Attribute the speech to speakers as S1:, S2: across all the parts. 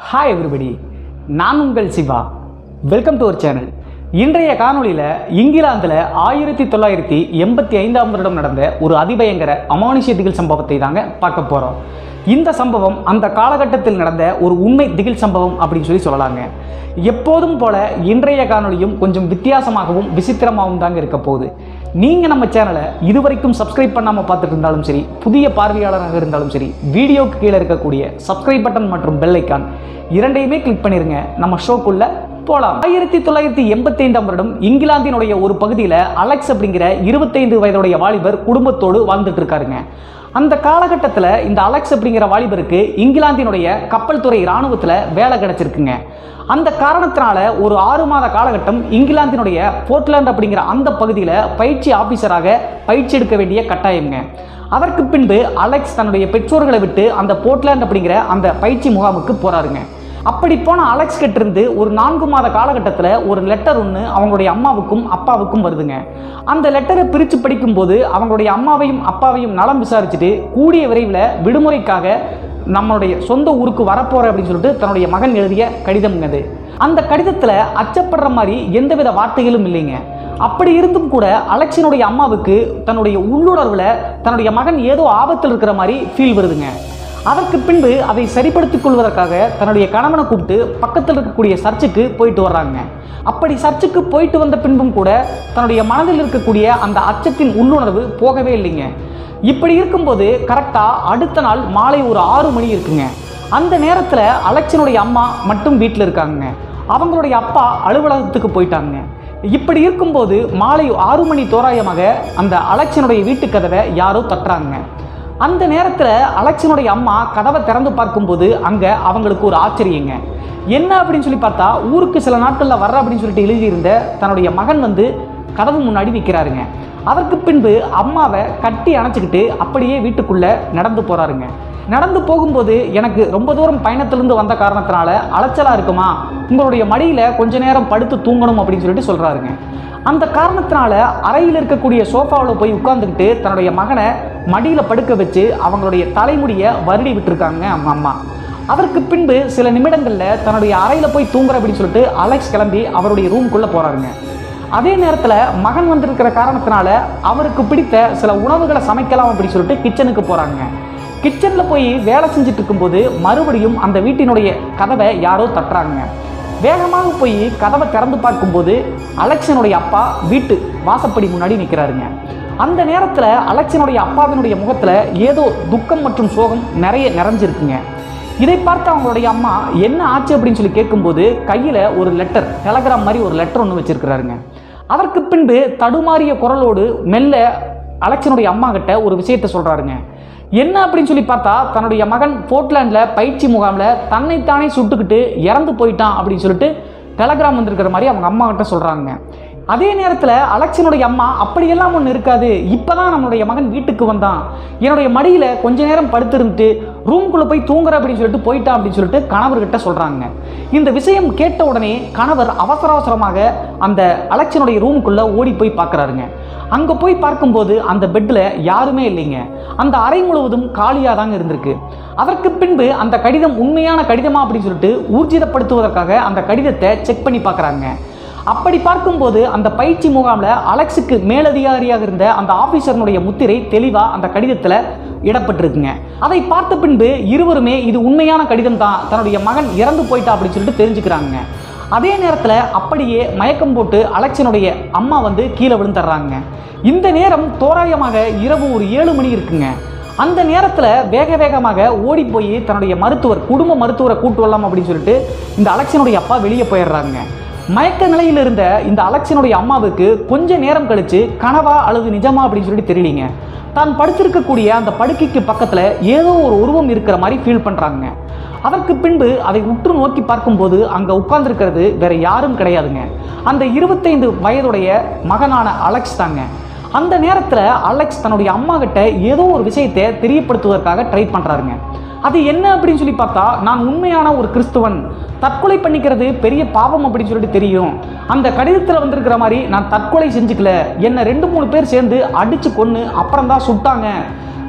S1: hi everybody நான் உங்கள் Siva welcome to our channel இன்றைய காணொளியில் இங்கிலாந்தில் ஆயிரத்தி தொள்ளாயிரத்தி எண்பத்தி ஐந்தாம் வருடம் நடந்த ஒரு அதிபயங்கர அமானுஷ்ய திகில் சம்பவத்தை தாங்க பார்க்க போகிறோம் இந்த சம்பவம் அந்த காலகட்டத்தில் நடந்த ஒரு உண்மை திகில் சம்பவம் அப்படின்னு சொல்லி சொல்லலாங்க எப்போதும் போல இன்றைய காணொளியும் கொஞ்சம் வித்தியாசமாகவும் விசித்திரமாகவும் தாங்க இருக்க போகுது நீங்கள் நம்ம சேனலை இதுவரைக்கும் சப்ஸ்கிரைப் பண்ணாமல் பார்த்துட்டு இருந்தாலும் சரி புதிய பார்வையாளராக இருந்தாலும் சரி வீடியோக்கு கீழே இருக்கக்கூடிய சப்ஸ்கிரைப் பட்டன் மற்றும் பெல் ஐக்கான் இரண்டையுமே கிளிக் பண்ணிருங்க நம்ம ஷோக்குள்ள போலாம் ஆயிரத்தி தொள்ளாயிரத்தி எண்பத்தி ஐந்தாம் வருடம் இங்கிலாந்தினுடைய ஒரு பகுதியில் அலெக்ஸ் அப்படிங்கிற இருபத்தைந்து வயதுடைய வாலிபர் குடும்பத்தோடு வாழ்ந்துட்டு இருக்காருங்க அந்த காலகட்டத்தில் இந்த அலெக்ஸ் அப்படிங்கிற வாலிபருக்கு இங்கிலாந்தினுடைய கப்பல் துறை இராணுவத்தில் வேலை கிடைச்சிருக்குங்க அந்த காரணத்தினால ஒரு ஆறு மாத காலகட்டம் இங்கிலாந்தினுடைய போர்ட்லாண்ட் அப்படிங்கிற அந்த பகுதியில் பயிற்சி ஆபீசராக பயிற்சி எடுக்க வேண்டிய கட்டாயம்ங்க அதற்கு பின்பு அலெக்ஸ் தன்னுடைய பெற்றோர்களை விட்டு அந்த போர்ட்லாண்ட் அப்படிங்கிற அந்த பயிற்சி முகாமுக்கு போறாருங்க அப்படி போன அலெக்ஸ் கிட்ட இருந்து ஒரு நான்கு மாத காலகட்டத்தில் ஒரு லெட்டர் ஒன்று அவங்களுடைய அம்மாவுக்கும் அப்பாவுக்கும் வருதுங்க அந்த லெட்டரை பிரித்து படிக்கும்போது அவங்களுடைய அம்மாவையும் அப்பாவையும் நலம் விசாரிச்சுட்டு கூடிய விரைவில் விடுமுறைக்காக நம்மளுடைய சொந்த ஊருக்கு வரப்போற அப்படின்னு சொல்லிட்டு தன்னுடைய மகன் எழுதிய கடிதம்ங்க அது அந்த கடிதத்தில் அச்சப்படுற மாதிரி எந்தவித வார்த்தைகளும் இல்லைங்க அப்படி இருந்தும் கூட அலெக்சினுடைய அம்மாவுக்கு தன்னுடைய உள்ளுணர்வில் தன்னுடைய மகன் ஏதோ ஆபத்தில் இருக்கிற மாதிரி ஃபீல் வருதுங்க அதற்கு பின்பு அதை சரிப்படுத்திக் கொள்வதற்காக தன்னுடைய கணவனை கூப்பிட்டு பக்கத்தில் இருக்கக்கூடிய சர்ச்சுக்கு போயிட்டு வர்றாங்க அப்படி சர்ச்சுக்கு போயிட்டு வந்த பின்பும் கூட தன்னுடைய மனதில் இருக்கக்கூடிய அந்த அச்சத்தின் உள்ளுணர்வு போகவே இல்லைங்க இப்படி இருக்கும்போது கரெக்டாக அடுத்த நாள் மாலை ஒரு ஆறு மணி இருக்குங்க அந்த நேரத்தில் அலெக்சனுடைய அம்மா மட்டும் வீட்டில் இருக்காங்க அவங்களுடைய அப்பா அலுவலகத்துக்கு போயிட்டாங்க இப்படி இருக்கும்போது மாலை ஆறு மணி தோராயமாக அந்த அலெக்சனுடைய வீட்டு கதவை யாரோ தட்டுறாங்க அந்த நேரத்தில் அலெக்சனுடைய அம்மா கதவை திறந்து பார்க்கும்போது அங்கே அவங்களுக்கு ஒரு ஆச்சரியங்க என்ன அப்படின்னு சொல்லி பார்த்தா ஊருக்கு சில நாட்களில் வர்ற அப்படின்னு சொல்லிட்டு எழுதியிருந்த தன்னுடைய மகன் வந்து கதவு முன்னாடி நிற்கிறாருங்க அதற்கு பின்பு அம்மாவை கட்டி அணைச்சிக்கிட்டு அப்படியே வீட்டுக்குள்ளே நடந்து போகிறாருங்க நடந்து போகும்போது எனக்கு ரொம்ப தூரம் பயணத்திலிருந்து வந்த காரணத்தினால அலைச்சலாக இருக்குமா உங்களுடைய மடியில் கொஞ்ச நேரம் படுத்து தூங்கணும் அப்படின்னு சொல்லிட்டு சொல்கிறாருங்க அந்த காரணத்தினால அறையில் இருக்கக்கூடிய சோஃபாவில் போய் உட்கார்ந்துக்கிட்டு தன்னுடைய மகனை மடியில் படுக்க வச்சு அவங்களுடைய தலைமுடியை வருடி விட்டுருக்காங்க அவங்க அம்மா அதற்கு பின்பு சில நிமிடங்களில் தன்னுடைய அறையில் போய் தூங்குற அப்படின்னு சொல்லிட்டு அலெக்ஸ் கிளம்பி அவருடைய ரூம்குள்ளே போகிறாருங்க அதே நேரத்தில் மகன் வந்திருக்கிற காரணத்தினால அவருக்கு பிடித்த சில உணவுகளை சமைக்கலாம் அப்படின்னு சொல்லிட்டு கிச்சனுக்கு போகிறாங்க கிச்சனில் போய் வேலை செஞ்சுட்டு இருக்கும்போது மறுபடியும் அந்த வீட்டினுடைய கதவை யாரோ தட்டுறாங்க வேகமாக போய் கதவை திறந்து பார்க்கும்போது அலெக்சனுடைய அப்பா வீட்டு வாசப்படி முன்னாடி நிற்கிறாருங்க அந்த நேரத்தில் அலெக்சனுடைய அப்பாவினுடைய முகத்தில் ஏதோ துக்கம் மற்றும் சோகம் நிறைய நிறைஞ்சிருக்குங்க இதை பார்த்து அவங்களுடைய அம்மா என்ன ஆச்சு அப்படின்னு சொல்லி கேட்கும்போது கையில் ஒரு லெட்டர் டெலகிராம் மாதிரி ஒரு லெட்டர் ஒன்று வச்சிருக்கிறாருங்க அதற்கு பின்பு தடுமாறிய குரலோடு மெல்ல அலெக்சனுடைய அம்மா கிட்ட ஒரு விஷயத்தை சொல்கிறாருங்க என்ன அப்படின்னு சொல்லி பார்த்தா தன்னுடைய மகன் போர்ட்லாண்டில் பயிற்சி முகாமில் தன்னைத்தானே சுட்டுக்கிட்டு இறந்து போயிட்டான் அப்படின்னு சொல்லிட்டு டெலகிராம் வந்திருக்கிற மாதிரி அவங்க அம்மா கிட்ட சொல்கிறாங்க அதே நேரத்தில் அலெக்சனுடைய அம்மா அப்படியெல்லாம் ஒன்று இருக்காது இப்போ தான் நம்மளுடைய மகன் வீட்டுக்கு வந்தான் என்னுடைய மடியில் கொஞ்ச நேரம் படுத்திருந்துட்டு ரூம்குள்ளே போய் தூங்குற அப்படின்னு சொல்லிட்டு போயிட்டான் அப்படின்னு சொல்லிட்டு கணவர்கிட்ட சொல்கிறாங்க இந்த விஷயம் கேட்ட உடனே கணவர் அவசர அவசரமாக அந்த அலெக்சனுடைய ரூமுக்குள்ளே ஓடி போய் பார்க்குறாருங்க அங்கே போய் பார்க்கும்போது அந்த பெட்டில் யாருமே இல்லைங்க அந்த அறை முழுவதும் காலியாக தாங்க இருந்திருக்கு அதற்கு பின்பு அந்த கடிதம் உண்மையான கடிதமா அப்படின்னு சொல்லிட்டு ஊர்ஜிதப்படுத்துவதற்காக அந்த கடிதத்தை செக் பண்ணி பார்க்குறாங்க அப்படி பார்க்கும்போது அந்த பயிற்சி முகாமில் அலெக்ஸுக்கு மேலதிகாரியாக இருந்த அந்த ஆபீசர்னுடைய முத்திரை தெளிவாக அந்த கடிதத்தில் இடப்பட்டிருக்குங்க அதை பார்த்த பின்பு இருவருமே இது உண்மையான கடிதம் தான் தன்னுடைய மகன் இறந்து போயிட்டா அப்படின்னு சொல்லிட்டு தெரிஞ்சுக்கிறாங்க அதே நேரத்தில் அப்படியே மயக்கம் போட்டு அலெக்சனுடைய அம்மா வந்து கீழே விழுந்துடுறாங்க இந்த நேரம் தோராயமாக இரவு ஒரு ஏழு மணி இருக்குங்க அந்த நேரத்தில் வேக வேகமாக ஓடி போய் தன்னுடைய மருத்துவர் குடும்ப மருத்துவரை கூட்டு வரலாம் அப்படின்னு சொல்லிட்டு இந்த அலெக்சனுடைய அப்பா வெளியே போயிடுறாங்க மயக்க நிலையில் இருந்த இந்த அலெக்சனுடைய அம்மாவுக்கு கொஞ்ச நேரம் கழிச்சு கனவா அல்லது நிஜமா அப்படின்னு சொல்லிட்டு தெரியலீங்க தான் படுத்திருக்கக்கூடிய அந்த படுக்கைக்கு பக்கத்தில் ஏதோ ஒரு உருவம் இருக்கிற மாதிரி ஃபீல் பண்ணுறாங்க அதற்கு பின்பு அதை உற்று நோக்கி பார்க்கும்போது அங்கே உட்கார்ந்துருக்கிறது வேற யாரும் கிடையாதுங்க அந்த இருபத்தைந்து வயதுடைய மகனான அலெக்ஸ் தாங்க அந்த நேரத்தில் அலெக்ஸ் தன்னுடைய அம்மா கிட்ட ஏதோ ஒரு விஷயத்தை தெரியப்படுத்துவதற்காக ட்ரை பண்ணுறாருங்க அது என்ன அப்படின்னு சொல்லி பார்த்தா நான் உண்மையான ஒரு கிறிஸ்துவன் தற்கொலை பண்ணிக்கிறது பெரிய பாவம் அப்படின்னு சொல்லிட்டு தெரியும் அந்த கடிதத்தில் வந்திருக்கிற மாதிரி நான் தற்கொலை செஞ்சுக்கல என்னை ரெண்டு மூணு பேர் சேர்ந்து அடிச்சு கொன்று அப்புறம் தான் சுட்டாங்க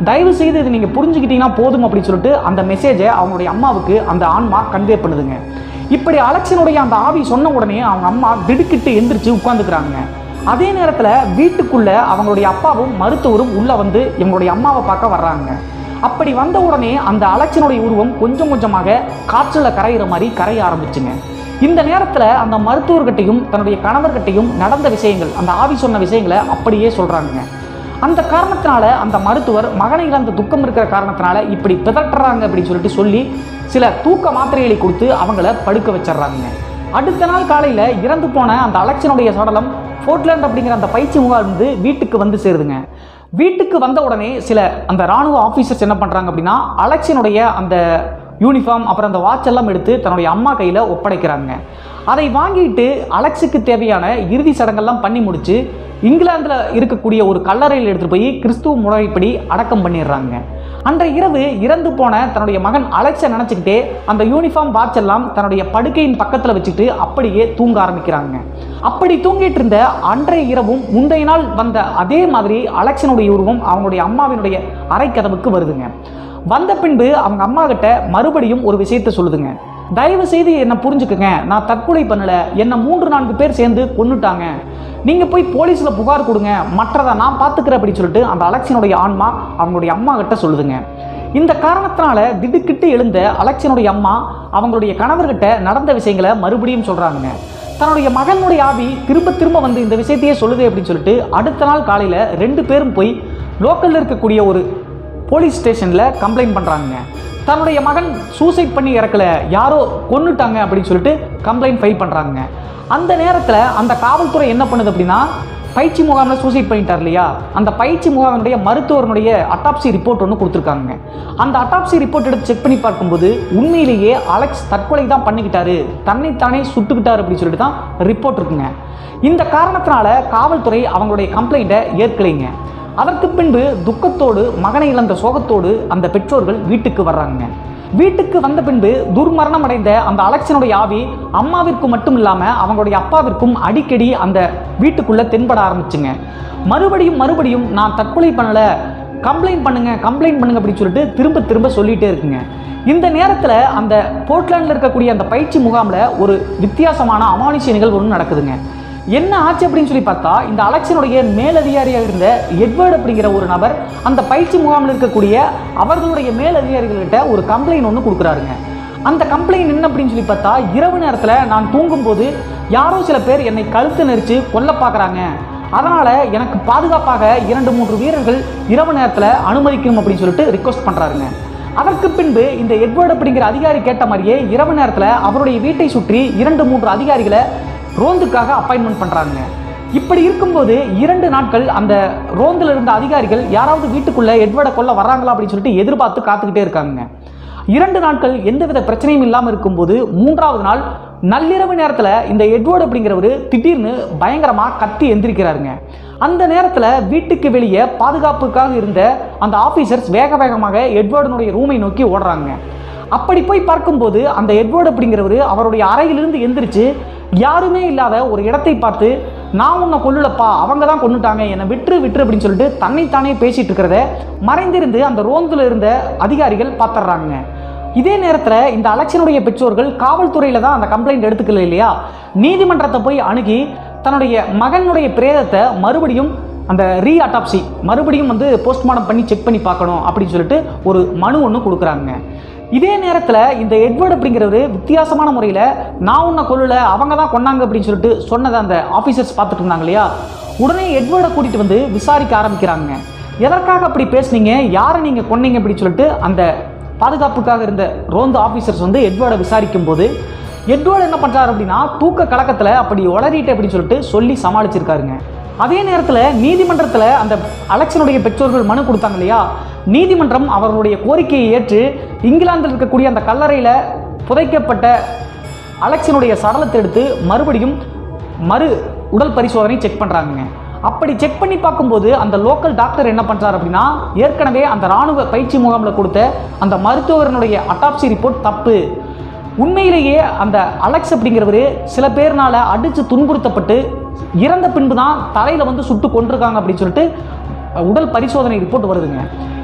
S1: தயவு செய்து இது நீங்கள் புரிஞ்சுக்கிட்டீங்கன்னா போதும் அப்படின்னு சொல்லிட்டு அந்த மெசேஜை அவங்களுடைய அம்மாவுக்கு அந்த ஆன்மா கன்வே பண்ணுதுங்க இப்படி அலெக்சனுடைய அந்த ஆவி சொன்ன உடனே அவங்க அம்மா திடுக்கிட்டு எந்திரிச்சு உட்காந்துக்கிறாங்க அதே நேரத்தில் வீட்டுக்குள்ள அவங்களுடைய அப்பாவும் மருத்துவரும் உள்ள வந்து இவங்களுடைய அம்மாவை பார்க்க வர்றாங்க அப்படி வந்த உடனே அந்த அலெக்சனுடைய உருவம் கொஞ்சம் கொஞ்சமாக காற்றில் கரையிற மாதிரி கரைய ஆரம்பிச்சுங்க இந்த நேரத்தில் அந்த மருத்துவர்கிட்டையும் தன்னுடைய கணவர்கிட்டையும் நடந்த விஷயங்கள் அந்த ஆவி சொன்ன விஷயங்களை அப்படியே சொல்கிறாங்க அந்த காரணத்தினால அந்த மருத்துவர் மகனை இழந்த துக்கம் இருக்கிற காரணத்தினால இப்படி பிதட்டுறாங்க அப்படின்னு சொல்லிட்டு சொல்லி சில தூக்க மாத்திரைகளை கொடுத்து அவங்கள படுக்க வச்சிடுறாங்க அடுத்த நாள் காலையில் இறந்து போன அந்த அலெக்சனுடைய சடலம் போர்ட்லேண்ட் அப்படிங்கிற அந்த பயிற்சி முகாம் இருந்து வீட்டுக்கு வந்து சேருதுங்க வீட்டுக்கு வந்த உடனே சில அந்த ராணுவ ஆஃபீஸர்ஸ் என்ன பண்ணுறாங்க அப்படின்னா அலெக்சனுடைய அந்த யூனிஃபார்ம் அப்புறம் அந்த வாட்ச் எல்லாம் எடுத்து தன்னுடைய அம்மா கையில் ஒப்படைக்கிறாங்க அதை வாங்கிட்டு அலெக்ஸுக்கு தேவையான இறுதி சடங்கெல்லாம் பண்ணி முடிச்சு இங்கிலாந்தில் இருக்கக்கூடிய ஒரு கல்லறையில் எடுத்துகிட்டு போய் கிறிஸ்துவ முறைப்படி அடக்கம் பண்ணிடுறாங்க அன்றைய இரவு இறந்து போன தன்னுடைய மகன் அலெக்ஸை நினச்சிக்கிட்டே அந்த யூனிஃபார்ம் வாட்ச் எல்லாம் தன்னுடைய படுக்கையின் பக்கத்தில் வச்சுக்கிட்டு அப்படியே தூங்க ஆரம்பிக்கிறாங்க அப்படி தூங்கிட்டு இருந்த அன்றைய இரவும் முந்தைய நாள் வந்த அதே மாதிரி அலெக்சனுடைய உருவம் அவங்களுடைய அம்மாவினுடைய அறைக்கதவுக்கு வருதுங்க வந்த பின்பு அவங்க அம்மா கிட்ட மறுபடியும் ஒரு விஷயத்தை சொல்லுதுங்க தயவு செய்து என்னை புரிஞ்சுக்குங்க நான் தற்கொலை பண்ணல என்னை மூன்று நான்கு பேர் சேர்ந்து கொன்னுட்டாங்க நீங்கள் போய் போலீஸில் புகார் கொடுங்க மற்றதை நான் பார்த்துக்கிறேன் அப்படின்னு சொல்லிட்டு அந்த அலெக்சனுடைய ஆன்மா அவங்களுடைய அம்மா கிட்ட சொல்லுதுங்க இந்த காரணத்தினால திடுக்கிட்டு எழுந்த அலெக்சனுடைய அம்மா அவங்களுடைய கணவர்கிட்ட நடந்த விஷயங்களை மறுபடியும் சொல்கிறாங்க தன்னுடைய மகனுடைய ஆவி திரும்ப திரும்ப வந்து இந்த விஷயத்தையே சொல்லுது அப்படின்னு சொல்லிட்டு அடுத்த நாள் காலையில் ரெண்டு பேரும் போய் லோக்கலில் இருக்கக்கூடிய ஒரு போலீஸ் ஸ்டேஷனில் கம்ப்ளைண்ட் பண்ணுறாங்க தன்னுடைய மகன் சூசைட் பண்ணி இறக்கல யாரோ கொன்னுட்டாங்க அப்படின்னு சொல்லிட்டு கம்ப்ளைண்ட் ஃபைல் பண்ணுறாங்க அந்த நேரத்தில் அந்த காவல்துறை என்ன பண்ணுது அப்படின்னா பயிற்சி முகாமில் சூசைட் பண்ணிட்டார் இல்லையா அந்த பயிற்சி முகாமினுடைய மருத்துவருடைய அட்டாப்சி ரிப்போர்ட் ஒன்று கொடுத்துருக்காங்க அந்த அட்டாப்சி ரிப்போர்ட் எடுத்து செக் பண்ணி பார்க்கும்போது உண்மையிலேயே அலெக்ஸ் தற்கொலை தான் பண்ணிக்கிட்டாரு தன்னைத்தானே சுட்டுக்கிட்டாரு அப்படின்னு சொல்லிட்டு தான் ரிப்போர்ட் இருக்குங்க இந்த காரணத்தினால காவல்துறை அவங்களுடைய கம்ப்ளைண்ட்டை ஏற்கலைங்க அதற்கு பின்பு துக்கத்தோடு மகனை இழந்த சோகத்தோடு அந்த பெற்றோர்கள் வீட்டுக்கு வர்றாங்க வீட்டுக்கு வந்த பின்பு துர்மரணம் அடைந்த அந்த அலெக்சனுடைய ஆவி அம்மாவிற்கு மட்டும் இல்லாமல் அவங்களுடைய அப்பாவிற்கும் அடிக்கடி அந்த வீட்டுக்குள்ளே தென்பட ஆரம்பிச்சுங்க மறுபடியும் மறுபடியும் நான் தற்கொலை பண்ணலை கம்ப்ளைண்ட் பண்ணுங்க கம்ப்ளைண்ட் பண்ணுங்க அப்படின்னு சொல்லிட்டு திரும்ப திரும்ப சொல்லிகிட்டே இருக்குங்க இந்த நேரத்தில் அந்த போர்ட்லாண்டில் இருக்கக்கூடிய அந்த பயிற்சி முகாமில் ஒரு வித்தியாசமான அமானுஷ்ய நிகழ்வு ஒன்று நடக்குதுங்க என்ன ஆச்சு அப்படின்னு சொல்லி பார்த்தா இந்த அலெக்சனுடைய மேலதிகாரியாக இருந்த எட்வர்ட் அப்படிங்கிற ஒரு நபர் அந்த பயிற்சி முகாமில் இருக்கக்கூடிய அவர்களுடைய மேலதிகாரிகள்கிட்ட ஒரு கம்ப்ளைண்ட் ஒன்று கொடுக்குறாருங்க அந்த கம்ப்ளைண்ட் என்ன அப்படின்னு சொல்லி பார்த்தா இரவு நேரத்தில் நான் தூங்கும்போது யாரோ சில பேர் என்னை கழுத்து நெரிச்சு கொல்ல பார்க்குறாங்க அதனால் எனக்கு பாதுகாப்பாக இரண்டு மூன்று வீரர்கள் இரவு நேரத்தில் அனுமதிக்கணும் அப்படின்னு சொல்லிட்டு ரிக்வஸ்ட் பண்ணுறாருங்க அதற்கு பின்பு இந்த எட்வர்ட் அப்படிங்கிற அதிகாரி கேட்ட மாதிரியே இரவு நேரத்தில் அவருடைய வீட்டை சுற்றி இரண்டு மூன்று அதிகாரிகளை ரோந்துக்காக அப்பாயின்மெண்ட் பண்ணுறாங்க இப்படி இருக்கும்போது இரண்டு நாட்கள் அந்த ரோந்தில் இருந்த அதிகாரிகள் யாராவது வீட்டுக்குள்ளே எட்வர்டை கொல்ல வர்றாங்களா அப்படின்னு சொல்லிட்டு எதிர்பார்த்து காத்துக்கிட்டே இருக்காங்க இரண்டு நாட்கள் எந்தவித பிரச்சனையும் இல்லாமல் இருக்கும்போது மூன்றாவது நாள் நள்ளிரவு நேரத்தில் இந்த எட்வர்ட் அப்படிங்கிறவர் திடீர்னு பயங்கரமாக கத்தி எந்திரிக்கிறாருங்க அந்த நேரத்தில் வீட்டுக்கு வெளியே பாதுகாப்புக்காக இருந்த அந்த ஆஃபீஸர்ஸ் வேக வேகமாக எட்வர்டனுடைய ரூமை நோக்கி ஓடுறாங்க அப்படி போய் பார்க்கும்போது அந்த எட்வர்ட் அப்படிங்கிறவர் அவருடைய அறையிலிருந்து எந்திரிச்சு யாருமே இல்லாத ஒரு இடத்தை பார்த்து நான் உன்னை கொல்லலப்பா அவங்க தான் கொண்டுட்டாங்க என்னை விட்டுரு விட்டுரு அப்படின்னு சொல்லிட்டு தன்னைத்தானே பேசிட்டு இருக்கிறத மறைந்திருந்து அந்த ரோந்தில் இருந்த அதிகாரிகள் பார்த்துட்றாங்க இதே நேரத்தில் இந்த அலெக்சனுடைய பெற்றோர்கள் காவல்துறையில் தான் அந்த கம்ப்ளைண்ட் எடுத்துக்கல இல்லையா நீதிமன்றத்தை போய் அணுகி தன்னுடைய மகனுடைய பிரேதத்தை மறுபடியும் அந்த ரீ அட்டாப்சி மறுபடியும் வந்து போஸ்ட்மார்ட்டம் பண்ணி செக் பண்ணி பார்க்கணும் அப்படின்னு சொல்லிட்டு ஒரு மனு ஒன்று கொடுக்குறாங்க இதே நேரத்தில் இந்த எட்வர்ட் அப்படிங்கிறவர் வித்தியாசமான முறையில் நான் உன்னை கொல்லல அவங்க தான் கொன்னாங்க அப்படின்னு சொல்லிட்டு சொன்னதை அந்த ஆஃபீஸர்ஸ் பார்த்துட்டு இருந்தாங்க இல்லையா உடனே எட்வர்டை கூட்டிகிட்டு வந்து விசாரிக்க ஆரம்பிக்கிறாங்க எதற்காக அப்படி பேசுனீங்க யாரை நீங்கள் கொன்னீங்க அப்படின்னு சொல்லிட்டு அந்த பாதுகாப்புக்காக இருந்த ரோந்து ஆஃபீஸர்ஸ் வந்து எட்வர்டை விசாரிக்கும் போது எட்வர்ட் என்ன பண்ணுறாரு அப்படின்னா தூக்க கலக்கத்தில் அப்படி உளறிட்டு அப்படின்னு சொல்லிட்டு சொல்லி சமாளிச்சிருக்காருங்க அதே நேரத்தில் நீதிமன்றத்தில் அந்த அலெக்சனுடைய பெற்றோர்கள் மனு கொடுத்தாங்க இல்லையா நீதிமன்றம் அவர்களுடைய கோரிக்கையை ஏற்று இங்கிலாந்தில் இருக்கக்கூடிய அந்த கல்லறையில் புதைக்கப்பட்ட அலெக்சனுடைய சடலத்தை எடுத்து மறுபடியும் மறு உடல் பரிசோதனை செக் பண்ணுறாங்க அப்படி செக் பண்ணி பார்க்கும்போது அந்த லோக்கல் டாக்டர் என்ன பண்ணுறாரு அப்படின்னா ஏற்கனவே அந்த இராணுவ பயிற்சி முகாமில் கொடுத்த அந்த மருத்துவரனுடைய அட்டாப்சி ரிப்போர்ட் தப்பு உண்மையிலேயே அந்த அலெக்ஸ் அப்படிங்கிறவர் சில பேர்னால அடித்து துன்புறுத்தப்பட்டு இறந்த பின்பு தான் தலையில் வந்து சுட்டு கொண்டிருக்காங்க அப்படின்னு சொல்லிட்டு உடல் பரிசோதனை ரிப்போர்ட் வருதுங்க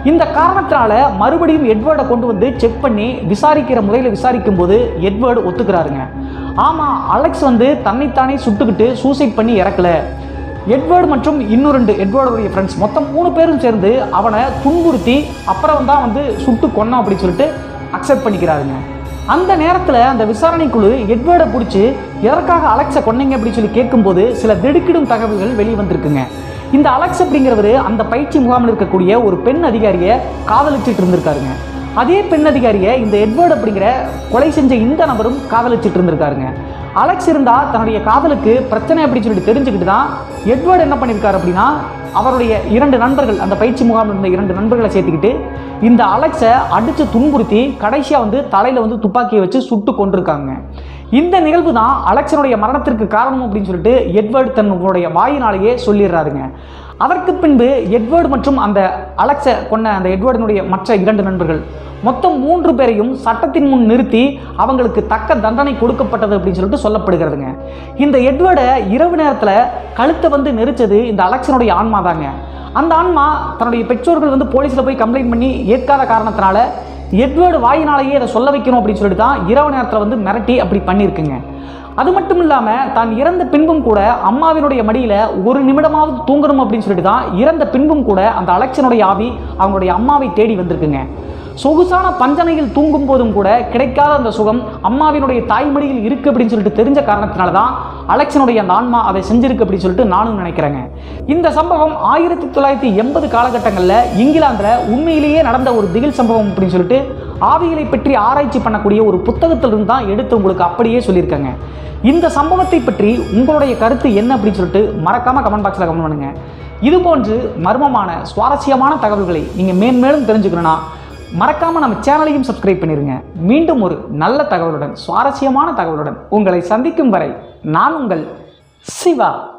S1: இந்த காரணத்தினால மறுபடியும் எட்வர்டை கொண்டு வந்து செக் பண்ணி விசாரிக்கிற முறையில் விசாரிக்கும் போது எட்வர்டு ஒத்துக்கிறாருங்க ஆமாம் அலெக்ஸ் வந்து தன்னைத்தானே சுட்டுக்கிட்டு சூசைட் பண்ணி இறக்கல எட்வர்டு மற்றும் இன்னும் ரெண்டு எட்வர்டுடைய ஃப்ரெண்ட்ஸ் மொத்தம் மூணு பேரும் சேர்ந்து அவனை துன்புறுத்தி அப்புறம் தான் வந்து சுட்டு கொன்னோம் அப்படின்னு சொல்லிட்டு அக்செப்ட் பண்ணிக்கிறாருங்க அந்த நேரத்தில் அந்த விசாரணை குழு எட்வர்டை பிடிச்சி எதற்காக அலெக்ஸை கொன்னீங்க அப்படின்னு சொல்லி கேட்கும்போது சில திடுக்கிடும் தகவல்கள் வெளியே வந்திருக்குங்க இந்த அலெக்ஸ் அப்படிங்கிறவர் அந்த பயிற்சி முகாமில் இருக்கக்கூடிய ஒரு பெண் அதிகாரியை காதலிச்சிட்டு இருந்திருக்காருங்க அதே பெண் அதிகாரியை இந்த எட்வர்ட் அப்படிங்கிற கொலை செஞ்ச இந்த நபரும் காதலிச்சிட்டு இருந்திருக்காருங்க அலெக்ஸ் இருந்தா தன்னுடைய காதலுக்கு பிரச்சனை அப்படின்னு சொல்லிட்டு தெரிஞ்சுக்கிட்டு தான் எட்வர்ட் என்ன பண்ணியிருக்காரு அப்படின்னா அவருடைய இரண்டு நண்பர்கள் அந்த பயிற்சி முகாமில் இருந்த இரண்டு நண்பர்களை சேர்த்துக்கிட்டு இந்த அலெக்ஸை அடித்து துன்புறுத்தி கடைசியாக வந்து தலையில் வந்து துப்பாக்கியை வச்சு சுட்டு கொண்டிருக்காங்க இந்த நிகழ்வு தான் அலெக்சனுடைய மரணத்திற்கு காரணம் அப்படின்னு சொல்லிட்டு எட்வர்ட் தன்னுடைய வாயினாலேயே சொல்லிடுறாருங்க அதற்கு பின்பு எட்வர்டு மற்றும் அந்த அலெக்ஸை கொண்ட அந்த எட்வர்டினுடைய மற்ற இரண்டு நண்பர்கள் மொத்தம் மூன்று பேரையும் சட்டத்தின் முன் நிறுத்தி அவங்களுக்கு தக்க தண்டனை கொடுக்கப்பட்டது அப்படின்னு சொல்லிட்டு சொல்லப்படுகிறதுங்க இந்த எட்வர்டை இரவு நேரத்தில் கழுத்தை வந்து நெரிச்சது இந்த அலெக்சனுடைய ஆன்மா தாங்க அந்த ஆன்மா தன்னுடைய பெற்றோர்கள் வந்து போலீஸில் போய் கம்ப்ளைண்ட் பண்ணி ஏற்காத காரணத்தினால எட்வர்டு வாயினாலேயே அதை சொல்ல வைக்கணும் அப்படின்னு சொல்லிட்டு தான் இரவு நேரத்தில் வந்து மிரட்டி அப்படி பண்ணியிருக்குங்க அது மட்டும் இல்லாமல் தான் இறந்த பின்பும் கூட அம்மாவினுடைய மடியில் ஒரு நிமிடமாவது தூங்கணும் அப்படின்னு சொல்லிட்டு தான் இறந்த பின்பும் கூட அந்த அலெக்சனுடைய ஆவி அவங்களுடைய அம்மாவை தேடி வந்திருக்குங்க சொகுசான பஞ்சனையில் தூங்கும் போதும் கூட கிடைக்காத அந்த சுகம் அம்மாவினுடைய தாய்மடியில் இருக்கு அப்படின்னு சொல்லிட்டு தெரிஞ்ச காரணத்தினால தான் அலெக்சனுடைய அந்த ஆன்மா அதை செஞ்சிருக்கு அப்படின்னு சொல்லிட்டு நானும் நினைக்கிறேங்க இந்த சம்பவம் ஆயிரத்தி தொள்ளாயிரத்தி எண்பது காலகட்டங்களில் இங்கிலாந்தில் உண்மையிலேயே நடந்த ஒரு திகில் சம்பவம் அப்படின்னு சொல்லிட்டு ஆவிகளை பற்றி ஆராய்ச்சி பண்ணக்கூடிய ஒரு புத்தகத்திலிருந்து தான் எடுத்து உங்களுக்கு அப்படியே சொல்லியிருக்காங்க இந்த சம்பவத்தை பற்றி உங்களுடைய கருத்து என்ன அப்படின்னு சொல்லிட்டு மறக்காம கமெண்ட் பாக்ஸில் கமெண்ட் பண்ணுங்க இது போன்று மர்மமான சுவாரஸ்யமான தகவல்களை நீங்கள் மேன்மேலும் தெரிஞ்சுக்கணும்னா மறக்காம நம்ம சேனலையும் சப்ஸ்கிரைப் பண்ணிருங்க மீண்டும் ஒரு நல்ல தகவலுடன் சுவாரஸ்யமான தகவலுடன் உங்களை சந்திக்கும் வரை நான் உங்கள் சிவா